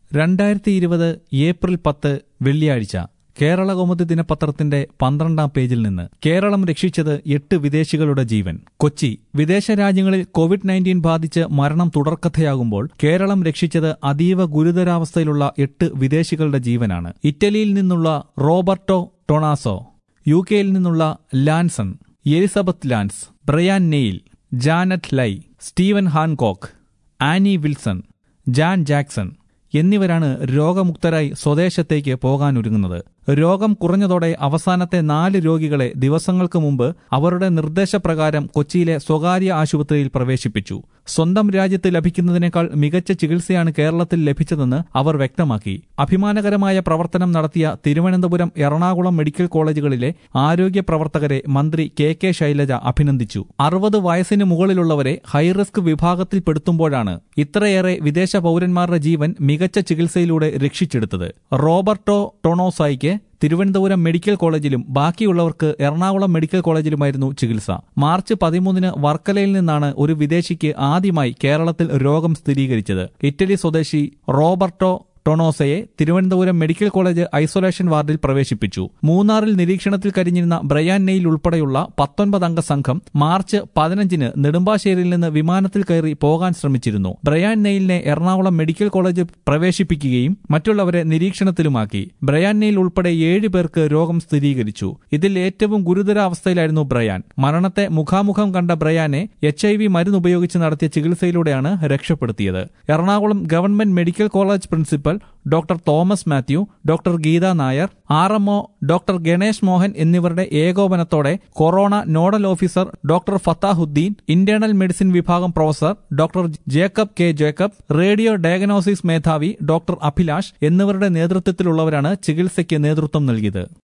രണ്ടായിരത്തി ഇരുപത് ഏപ്രിൽ പത്ത് വെള്ളിയാഴ്ച കേരള കൗമുദി ദിനപത്രത്തിന്റെ പന്ത്രണ്ടാം പേജിൽ നിന്ന് കേരളം രക്ഷിച്ചത് എട്ട് വിദേശികളുടെ ജീവൻ കൊച്ചി വിദേശ രാജ്യങ്ങളിൽ കോവിഡ് നയൻറ്റീൻ ബാധിച്ച് മരണം തുടർക്കഥയാകുമ്പോൾ കേരളം രക്ഷിച്ചത് അതീവ ഗുരുതരാവസ്ഥയിലുള്ള എട്ട് വിദേശികളുടെ ജീവനാണ് ഇറ്റലിയിൽ നിന്നുള്ള റോബർട്ടോ ടൊണാസോ യു കെയിൽ നിന്നുള്ള Lanson Elizabeth Lance Brian Neil Janet Lye Steven Hancock Annie Wilson Jan Jackson എന്നിവരാണ് രോഗമുക്തരായി സ്വദേശത്തേക്ക് പോകാനൊരുങ്ങുന്നത് രോഗം കുറഞ്ഞതോടെ അവസാനത്തെ നാല് രോഗികളെ ദിവസങ്ങൾക്ക് മുമ്പ് അവരുടെ നിർദ്ദേശപ്രകാരം കൊച്ചിയിലെ സ്വകാര്യ ആശുപത്രിയിൽ പ്രവേശിപ്പിച്ചു സ്വന്തം രാജ്യത്ത് ലഭിക്കുന്നതിനേക്കാൾ മികച്ച ചികിത്സയാണ് കേരളത്തിൽ ലഭിച്ചതെന്ന് അവർ വ്യക്തമാക്കി അഭിമാനകരമായ പ്രവർത്തനം നടത്തിയ തിരുവനന്തപുരം എറണാകുളം മെഡിക്കൽ കോളേജുകളിലെ ആരോഗ്യ പ്രവർത്തകരെ മന്ത്രി കെ കെ ശൈലജ അഭിനന്ദിച്ചു അറുപത് വയസ്സിന് മുകളിലുള്ളവരെ ഹൈറിസ്ക് വിഭാഗത്തിൽപ്പെടുത്തുമ്പോഴാണ് ഇത്രയേറെ വിദേശ പൌരന്മാരുടെ ജീവൻ മികച്ച ചികിത്സയിലൂടെ രക്ഷിച്ചെടുത്തത് റോബർട്ടോ ടൊണോസായിക്ക് തിരുവനന്തപുരം മെഡിക്കൽ കോളേജിലും ബാക്കിയുള്ളവർക്ക് എറണാകുളം മെഡിക്കൽ കോളേജിലുമായിരുന്നു ചികിത്സ മാർച്ച് പതിമൂന്നിന് വർക്കലയിൽ നിന്നാണ് ഒരു വിദേശിക്ക് ആദ്യമായി കേരളത്തിൽ രോഗം സ്ഥിരീകരിച്ചത് ഇറ്റലി സ്വദേശി റോബർട്ടോ ടൊണോസയെ തിരുവനന്തപുരം മെഡിക്കൽ കോളേജ് ഐസൊലേഷൻ വാർഡിൽ പ്രവേശിപ്പിച്ചു മൂന്നാറിൽ നിരീക്ഷണത്തിൽ കഴിഞ്ഞിരുന്ന ബ്രയാൻ നെയിൽ ഉൾപ്പെടെയുള്ള പത്തൊൻപത് അംഗ സംഘം മാർച്ച് പതിനഞ്ചിന് നെടുമ്പാശ്ശേരിയിൽ നിന്ന് വിമാനത്തിൽ കയറി പോകാൻ ശ്രമിച്ചിരുന്നു ബ്രയാൻ നെയിലിനെ എറണാകുളം മെഡിക്കൽ കോളേജ് പ്രവേശിപ്പിക്കുകയും മറ്റുള്ളവരെ നിരീക്ഷണത്തിലുമാക്കി ബ്രയാൻ നെയിൽ ഉൾപ്പെടെ ഏഴ് പേർക്ക് രോഗം സ്ഥിരീകരിച്ചു ഇതിൽ ഏറ്റവും ഗുരുതരാവസ്ഥയിലായിരുന്നു ബ്രയാൻ മരണത്തെ മുഖാമുഖം കണ്ട ബ്രയാനെ എച്ച് ഐ വി മരുന്ന് ഉപയോഗിച്ച് നടത്തിയ ചികിത്സയിലൂടെയാണ് രക്ഷപ്പെടുത്തിയത് Ernakulam government medical college principal doctor Thomas Mathew doctor Geetha Nair R MO doctor Ganesh Mohan എന്നിവരുടെ ഏകോപനത്തോടെ corona nodal officer doctor Fathahuddin internal medicine വിഭാഗം professor doctor Jacob K Jacob radio diagnosis മേധാവി ഡോക്ടർ അഭിലാഷ് എന്നിവരുടെ നേതൃത്വത്തിലുള്ളവരാണ് ചികിത്സയ്ക്ക് നേതൃത്വം നൽകിയത്